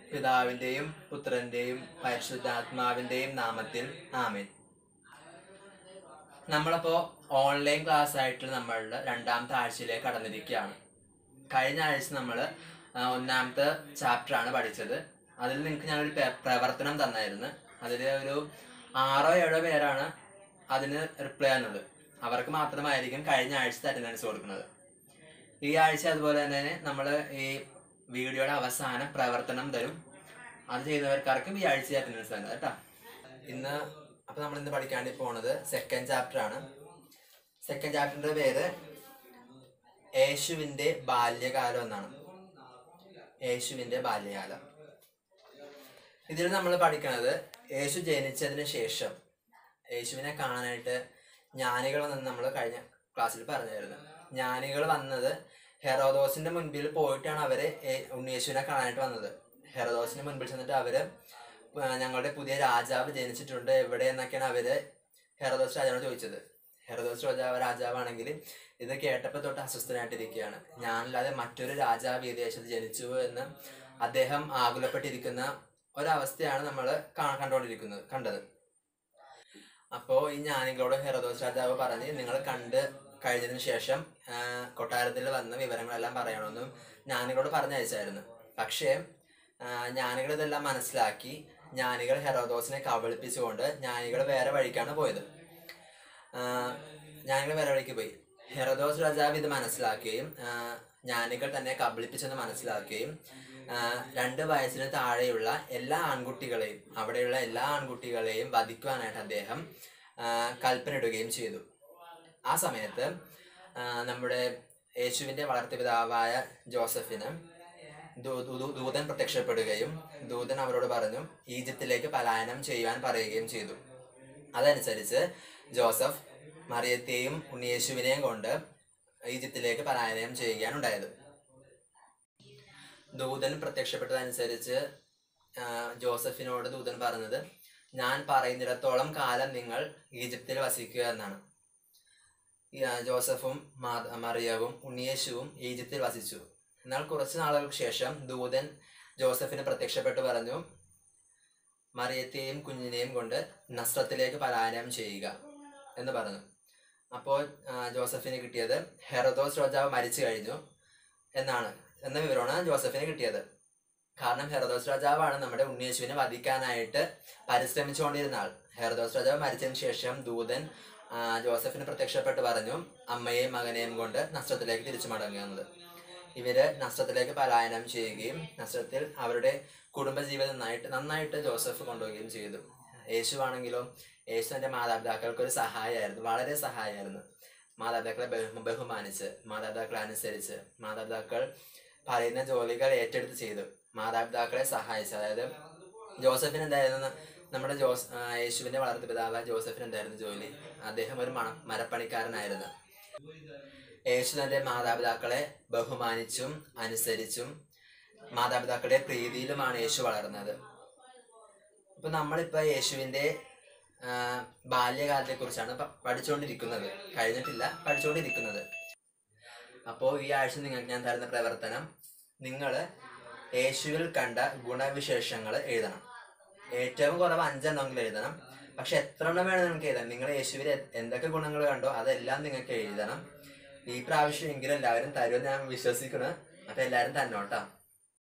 പിതാവിന്റെയും പുത്രന്റെയും പരിശുദ്ധാത്മാവിന്റെയും നാമത്തിൽ ആമേൻ നമ്മളപ്പോ ഓൺലൈൻ ക്ലാസ് ആയിട്ട് നമ്മളുടെ രണ്ടാമത്തെ ആഴ്ചയിലേക്ക് കടന്നിരിക്കുകയാണ് കഴിഞ്ഞ ആഴ്ച നമ്മൾ ഒന്നാമത്തെ ചാപ്റ്റർ ആണ് പഠിച്ചത് അതിൽ നിങ്ങൾക്ക് ഞാനൊരു പെ- പ്രവർത്തനം തന്നായിരുന്നു അതിൽ ഒരു ആറോ ഏഴോ പേരാണ് അതിന് റിപ്ലൈ തന്നത് അവർക്ക് മാത്രമായിരിക്കും കഴിഞ്ഞ ആഴ്ചത്തെ അറ്റൻഡൻസ് കൊടുക്കുന്നത് ഈ ആഴ്ച അതുപോലെ തന്നെ നമ്മൾ ഈ വീഡിയോയുടെ അവസാനം പ്രവർത്തനം തരും അത് ചെയ്യുന്നവർക്കാർക്കും ഈ ആഴ്ച അറ്റൻഡൻസ് തന്നെ കേട്ടോ ഇന്ന് അപ്പൊ നമ്മൾ ഇന്ന് പഠിക്കാൻ വേണ്ടി പോണത് സെക്കൻഡ് ചാപ്റ്റർ ആണ് സെക്കൻഡ് ചാപ്റ്ററിന്റെ പേര് യേശുവിന്റെ ബാല്യകാലം എന്നാണ് യേശുവിന്റെ ബാല്യകാലം ഇതിൽ നമ്മൾ പഠിക്കുന്നത് യേശു ജനിച്ചതിന് ശേഷം യേശുവിനെ കാണാനായിട്ട് ജ്ഞാനികൾ വന്നെന്ന് നമ്മൾ കഴിഞ്ഞ ക്ലാസ്സിൽ പറഞ്ഞായിരുന്നു ജ്ഞാനികൾ വന്നത് ഹെറോദോസിന്റെ മുൻപിൽ പോയിട്ടാണ് അവര് ഏ- ഉണ്ണിയേശുവിനെ കാണാനായിട്ട് വന്നത് ഹെറോദോസിന്റെ മുൻപിൽ ചെന്നിട്ട് അവര് ആ, ഞങ്ങളുടെ പുതിയ രാജാവ് ജനിച്ചിട്ടുണ്ട് എവിടെ എന്നൊക്കെയാണ് അവര് ഹെറോദോസ് രാജാവിനോട് ചോദിച്ചത് ഹെറോദോസ് രാജാവ് രാജാവാണെങ്കിൽ ഇത് കേട്ടപ്പോൾ തൊട്ട് അസ്വസ്ഥനായിട്ടിരിക്കുകയാണ് ഞാനല്ലാതെ മറ്റൊരു രാജാവ് ഈ ദേശത്ത് ജനിച്ചു എന്ന് അദ്ദേഹം ആകുലപ്പെട്ടിരിക്കുന്ന ഒരവസ്ഥയാണ് നമ്മൾ കണ്ടുകൊണ്ടിരിക്കുന്നത് കണ്ടത് അപ്പോ ഈ ജ്ഞാനികളോട് ഹെറോദോസ് രാജാവ് പറഞ്ഞ് നിങ്ങൾ കണ്ട് കഴിഞ്ഞതിന് ശേഷം ആ, കൊട്ടാരത്തിൽ വന്ന വിവരങ്ങളെല്ലാം പറയണമെന്നും ജ്ഞാനികളോട് പറഞ്ഞയച്ചായിരുന്നു പക്ഷേ ആ, ജ്ഞാനികൾ ഇതെല്ലാം മനസ്സിലാക്കി ജ്ഞാനികൾ ഹെറോദോസിനെ കബളിപ്പിച്ചുകൊണ്ട് ജ്ഞാനികൾ വേറെ വഴിക്കാണ് പോയത് ആ, ജ്ഞാനികൾ വേറെ വഴിക്ക് പോയി ഹെറോദോസ് രാജാവ് ഇത് മനസ്സിലാക്കുകയും ആ, ജ്ഞാനികൾ തന്നെ കബളിപ്പിച്ചെന്ന് മനസ്സിലാക്കുകയും ആ, രണ്ട് വയസ്സിന് താഴെയുള്ള എല്ലാ ആൺകുട്ടികളെയും അവിടെയുള്ള എല്ലാ ആൺകുട്ടികളെയും വധിക്കുവാനായിട്ട് അദ്ദേഹം ആ, കൽപ്പനയിടുകയും ചെയ്തു ആ സമയത്ത് ആ, നമ്മുടെ യേശുവിന്റെ വളർത്തുപിതാവായ ജോസഫിന് ദൂ- ദൂ- ദൂതൻ പ്രത്യക്ഷപ്പെടുകയും ദൂതൻ അവരോട് പറഞ്ഞു ഈജിപ്തിലേക്ക് പലായനം ചെയ്യുവാൻ പറയുകയും ചെയ്തു അതനുസരിച്ച് ജോസഫ് മറിയത്തെയും ഉണ്ണിയേശുവിനെയും കൊണ്ട് ഈജിപ്തിലേക്ക് പലായനം ചെയ്യുകയാണ് ഉണ്ടായത് ദൂതൻ പ്രത്യക്ഷപ്പെട്ടതനുസരിച്ച് ആ, ജോസഫിനോട് ദൂതൻ പറഞ്ഞത് ഞാൻ പറയുന്നിടത്തോളം കാലം നിങ്ങൾ ഈജിപ്തിൽ വസിക്കുക എന്നാണ് ഈ, ആ, ജോസഫും മാ- മറിയവും ഉണ്ണിയേശുവും ഈജിപ്തിൽ വസിച്ചു എന്നാൽ കുറച്ച് നാളുകൾക്ക് ശേഷം ദൂതൻ ജോസഫിന് പ്രത്യക്ഷപ്പെട്ട് പറഞ്ഞു മറിയത്തെയും കുഞ്ഞിനെയും കൊണ്ട് നസ്രത്തിലേക്ക് പലായനം ചെയ്യുക എന്ന് പറഞ്ഞു അപ്പോൾ ആ, ജോസഫിന് കിട്ടിയത് ഹെറോദോസ് രാജാവ് മരിച്ചു കഴിഞ്ഞു എന്നാണ് എന്ന വിവരമാണ് ജോസഫിന് കിട്ടിയത് കാരണം ഹെറോദോസ് രാജാവാണ് നമ്മുടെ ഉണ്ണിയേശുവിനെ വധിക്കാനായിട്ട് പരിശ്രമിച്ചുകൊണ്ടിരുന്ന ആൾ ഹെറോദോസ് രാജാവ് മരിച്ചതിന് ശേഷം ദൂതൻ ആ, ജോസഫിന് പ്രത്യക്ഷപ്പെട്ട് പറഞ്ഞു അമ്മയെയും മകനെയും കൊണ്ട് നസ്രത്തിലേക്ക് തിരിച്ചു മടങ്ങുന്നത് ഇവര് നസ്രത്തിലേക്ക് പലായനം ചെയ്യുകയും നസ്രത്തിൽ അവരുടെ കുടുംബജീവിതം നന്നായിട്ട് നന്നായിട്ട് ജോസഫ് കൊണ്ടുപോവുകയും ചെയ്തു യേശു ആണെങ്കിലോ യേശു തന്റെ മാതാപിതാക്കൾക്ക് ഒരു സഹായമായിരുന്നു വളരെ സഹായമായിരുന്നു മാതാപിതാക്കളെ ബഹു- ബഹുമാനിച്ച് മാതാപിതാക്കളെ അനുസരിച്ച് മാതാപിതാക്കൾ പറയുന്ന ജോലികൾ ഏറ്റെടുത്ത് ചെയ്തു മാതാപിതാക്കളെ സഹായിച്ചു അതായത് ജോസഫിന് എന്തായിരുന്നു നമ്മുടെ ജോസ് ആ, യേശുവിന്റെ വളർത്തു പിതാവ് ജോസഫിന് എന്തായിരുന്നു ജോലി അദ്ദേഹം ഒരു മണ മരപ്പണിക്കാരനായിരുന്നു യേശു തന്റെ മാതാപിതാക്കളെ ബഹുമാനിച്ചും അനുസരിച്ചും മാതാപിതാക്കളുടെ പ്രീതിയിലുമാണ് യേശു വളർന്നത് ഇപ്പൊ നമ്മളിപ്പോ യേശുവിന്റെ ആ, ബാല്യകാലത്തെ കുറിച്ചാണ് പഠിച്ചുകൊണ്ടിരിക്കുന്നത് കഴിഞ്ഞിട്ടില്ല പഠിച്ചുകൊണ്ടിരിക്കുന്നത് അപ്പോൾ ഈ ആഴ്ച നിങ്ങൾക്ക് ഞാൻ തരുന്ന പ്രവർത്തനം നിങ്ങൾ യേശുവിൽ കണ്ട ഗുണവിശേഷങ്ങൾ എഴുതണം ഏറ്റവും കുറവ് അഞ്ചെണ്ണമെങ്കിലും എഴുതണം പക്ഷെ എത്ര എണ്ണം വേണം നിങ്ങൾക്ക് എഴുതാൻ നിങ്ങൾ യേശുവിൽ എ- എന്തൊക്കെ ഗുണങ്ങൾ കണ്ടോ അതെല്ലാം നിങ്ങൾക്ക് എഴുതണം ഈ പ്രാവശ്യം എങ്കിലും എല്ലാവരും തരുമെന്ന് ഞാൻ വിശ്വസിക്കുന്നു അപ്പൊ എല്ലാവരും തന്നോട്ടാ